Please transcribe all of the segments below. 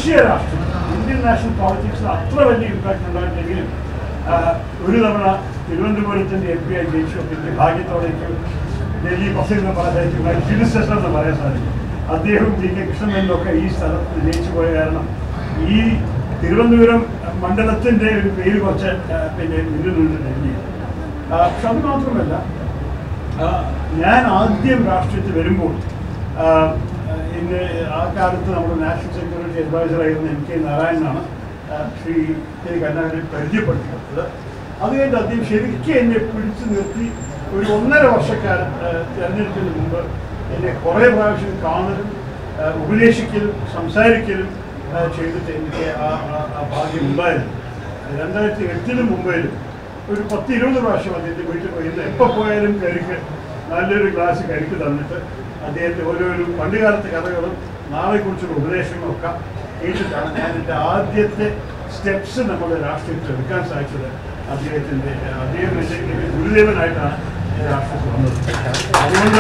ദേശീയ രാഷ്ട്രീയം Indian national പോളിറ്റിക്സിൽ അത്ര വലിയ ഇമ്പാക്ട് ഉണ്ടായിട്ടെങ്കിലും ആ, ഒരു തവണ തിരുവനന്തപുരത്തിന്റെ എം പി ആയി ജയിച്ചു പിന്നെ ഭാഗ്യത്തോടേക്ക് ഡൽഹി ബസ്സിൽ നിന്ന് പറയാൻ ഫിലിസ്റ്റേഷൻ എന്ന് പറയാൻ സാധിക്കും അദ്ദേഹവും ജി കെ കൃഷ്ണമേനൊക്കെ ഈ സ്ഥലത്ത് ജയിച്ചു പോയ കാരണം ഈ തിരുവനന്തപുരം മണ്ഡലത്തിന്റെ ഒരു പേര് കുറച്ച് ആ, പിന്നെ നിലനിന്ന് ഡൽഹി ആ, പക്ഷെ അത് മാത്രമല്ല ആ, ഞാൻ ആദ്യം രാഷ്ട്രീയത്തിൽ വരുമ്പോൾ ആ, ഇന്ന് ആ കാലത്ത് നമ്മുടെ നാഷണൽ സെക്യൂരിറ്റി അഡ്വൈസർ ആയിരുന്ന എം കെ നാരായണനാണ് ആ, ശ്രീ കെ കരുണാകരൻ പരിചയപ്പെടുത്തിയത് അത് കഴിഞ്ഞ് അദ്ദേഹം ശരിക്കും എന്നെ പിടിച്ചു നിർത്തി ഒരു ഒന്നര വർഷക്കാലം ആ, തെരഞ്ഞെടുപ്പിന് മുമ്പ് എന്നെ കുറേ പ്രാവശ്യം കാണലും ആ, ഉപദേശിക്കലും സംസാരിക്കലും ആ, ചെയ്തിട്ട് എനിക്ക് ആ ആ- ആ ഭാഗ്യം ഉണ്ടായിരുന്നു രണ്ടായിരത്തി എട്ടിലും മുമ്പിലും ഒരു പത്ത് ഇരുപത് പ്രാവശ്യം അദ്ദേഹത്തെ വീട്ടിൽ പോയി ഇന്ന് എപ്പോൾ പോയാലും കരിക്ക് നല്ലൊരു ഗ്ലാസ് കരിക്ക് തന്നിട്ട് അദ്ദേഹത്തെ ഓരോരോ പണ്ടുകാലത്തെ കഥകളും നാളെ കുറിച്ചുള്ള ഉപദേശങ്ങളും ഒക്കെ കേട്ടിട്ടാണ് ഞാൻ എൻ്റെ ആദ്യത്തെ സ്റ്റെപ്സ് നമ്മുടെ രാഷ്ട്രീയത്തിൽ എടുക്കാൻ സാധിച്ചത് അദ്ദേഹത്തിൻ്റെ അദ്ദേഹം എൻ്റെ എൻ്റെ ഗുരുദേവനായിട്ടാണ് ഞാൻ രാഷ്ട്രീയത്തിൽ വന്നത് അതുകൊണ്ട്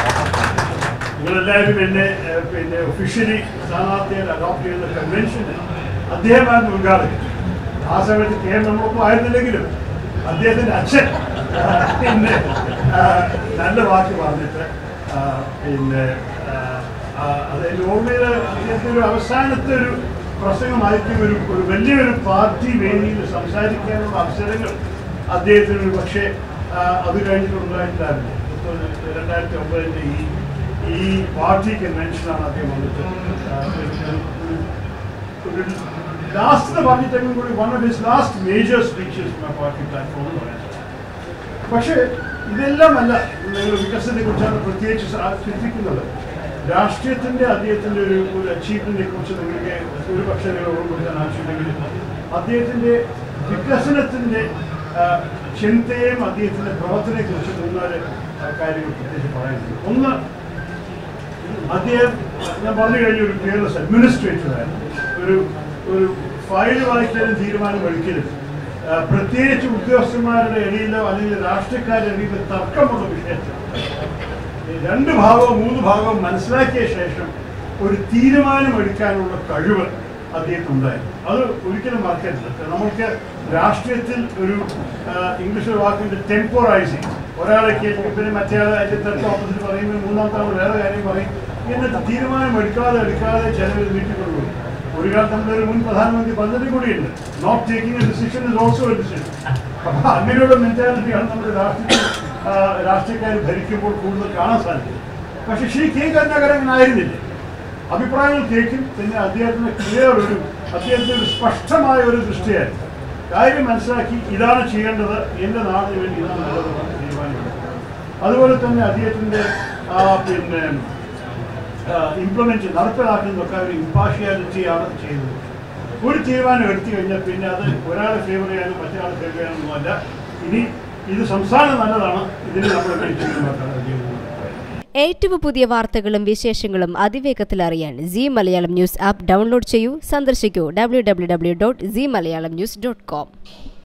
നിങ്ങളെല്ലാവരും എന്നെ ഏഹ്, പിന്നെ ഒഫീഷ്യലി സ്ഥാനാർത്ഥിയായി അഡോപ്റ്റ് ചെയ്യുന്ന കൺവെൻഷന് അദ്ദേഹമായിരുന്നു ഉദ്ഘാടകൻ ആ സമയത്ത് കെ എം നമ്മളൊപ്പം ആയിരുന്നില്ലെങ്കിലും അദ്ദേഹത്തിന്റെ അച്ഛൻ ആ, പിന്നെ ആ, നല്ല വാക്ക് പറഞ്ഞിട്ട് ആ, പിന്നെ ആ, ആ, അത് എൻ്റെ ഓർമ്മയിൽ അദ്ദേഹത്തിന്റെ ഒരു അവസാനത്തെ ഒരു പ്രസംഗമായിരിക്കും ഒരു ഒരു വലിയൊരു പാർട്ടി വേദിയിൽ സംസാരിക്കാനുള്ള അവസരങ്ങൾ അദ്ദേഹത്തിന് ഒരു പക്ഷേ ആ, അത് കഴിഞ്ഞിട്ടുണ്ടായിട്ടായിരുന്നു രണ്ടായിരത്തി ഒമ്പതിൻ്റെ ഈ ഈ പാർട്ടി കൺവെൻഷനാണ് അദ്ദേഹം വന്നിട്ട് ആ, ഒരു- ഒരു ലാസ്റ്റ് എന്ന് പറഞ്ഞിട്ടെങ്കിലും കൂടി one of his last major speeches party platform എന്ന് പറയാൻ പക്ഷേ ഇതെല്ലാമല്ല നിങ്ങൾ വികസനത്തെ കുറിച്ചാണ് പ്രത്യേകിച്ച് സ- ചിന്തിക്കുന്നത് രാഷ്ട്രീയത്തിന്റെ അദ്ദേഹത്തിന്റെ ഒരു ഒരു അച്ചീവ്മെന്റിനെ കുറിച്ച് നിങ്ങൾക്ക് ഒരു പക്ഷേ നിങ്ങൾ ഓർമ്മപ്പെടുത്താൻ ആവശ്യമുണ്ടെങ്കിൽ അദ്ദേഹത്തിന്റെ വികസനത്തിന്റെ ആ, ചിന്തയും അദ്ദേഹത്തിന്റെ പ്രവർത്തനത്തെ കുറിച്ച് മൂന്നാല് ആ, കാര്യങ്ങൾ പ്രത്യേകിച്ച് പറയാനുണ്ട് ഒന്ന് അദ്ദേഹം ഞാൻ പറഞ്ഞു കഴിഞ്ഞ ഒരു കെയർലെസ് അഡ്മിനിസ്ട്രേറ്റർ ആയിരുന്നു ഒരു ഒരു ഫയൽ വായിക്കലും തീരുമാനം എടുക്കലും ആ, പ്രത്യേകിച്ച് ഉദ്യോഗസ്ഥന്മാരുടെ ഇടയിലോ അല്ലെങ്കിൽ രാഷ്ട്രീയക്കാരുടെ ഇടയിലോ തർക്കമുള്ള വിഷയത്തിൽ ഈ രണ്ട് ഭാഗവും മൂന്ന് ഭാഗവും മനസ്സിലാക്കിയ ശേഷം ഒരു തീരുമാനം എടുക്കാനുള്ള കഴിവ് അദ്ദേഹത്തിനുണ്ടായിരുന്നു അത് ഒരിക്കലും മറക്കരുത് നമുക്ക് രാഷ്ട്രീയത്തിൽ ഒരു ഇംഗ്ലീഷ് വാക്കിന്റെ ടെമ്പോറൈസിങ് ഒരാളെ കേൾക്കും പിന്നെ മറ്റേ ആളെ അതിന്റെ തെറ്റ് ഓപ്പോസിറ്റ് പറയുമ്പോൾ മൂന്നാമത്തെ ആൾ വേറെ കാര്യം പറയും എന്നിട്ട് തീരുമാനം എടുക്കാതെ എടുക്കാതെ ചിലവർ വീട്ടിൽ കൊണ്ടുപോയി ഒരു കാലത്ത് നമ്മുടെ ഒരു മുൻ പ്രധാനമന്ത്രി പദ്ധതി കൂടിയുണ്ട് not taking a decision is also a decision അപ്പൊ അങ്ങനെയുള്ള മെന്റാലിറ്റിയാണ് നമ്മുടെ രാഷ്ട്രീയ രാഷ്ട്രീയക്കാർ ഭരിക്കുമ്പോൾ കൂടുതൽ കാണാൻ സാധിക്കും പക്ഷെ ശ്രീ കെ കരുണാകരൻ അങ്ങനെ ആയിരുന്നില്ല അഭിപ്രായങ്ങൾ കേൾക്കും പിന്നെ അദ്ദേഹത്തിന് ക്ലിയർ ഒരു അദ്ദേഹത്തിന് ഒരു സ്പഷ്ടമായ ഒരു ദൃഷ്ടിയായിരുന്നു കാര്യം മനസ്സിലാക്കി ഇതാണ് ചെയ്യേണ്ടത് എൻ്റെ നാടിന് വേണ്ടി ഇതാണ് നല്ലതെന്ന് തീരുമാനമെടുക്കും അതുപോലെ തന്നെ അദ്ദേഹത്തിൻ്റെ ആ, പിന്നെ ഇംപ്ലിമെന്റ് നടപ്പിലാക്കുന്നതൊക്കെ ഒരു ഇമ്പാർഷ്യാലിറ്റിയാണ് ചെയ്തത് ഒരു തീരുമാനം എടുത്തു കഴിഞ്ഞാൽ പിന്നെ അത് ഒരാളെ ഫേവർ ചെയ്യാനും മറ്റൊരാളെ ഫേവർ ചെയ്യാനൊന്നുമല്ല ഇനി ഇത് സംസ്ഥാനം നല്ലതാണ് ഇതിന് നമ്മൾ തീരുമാനമാക്കാൻ ചെയ്യുന്നത് ഏറ്റവും പുതിയ വാർത്തകളും വിശേഷങ്ങളും അതിവേഗത്തിൽ അറിയാൻ C Malayalam news app download ചെയ്യൂ സന്ദർശിക്കൂ W W W dot C Malayalam news dot com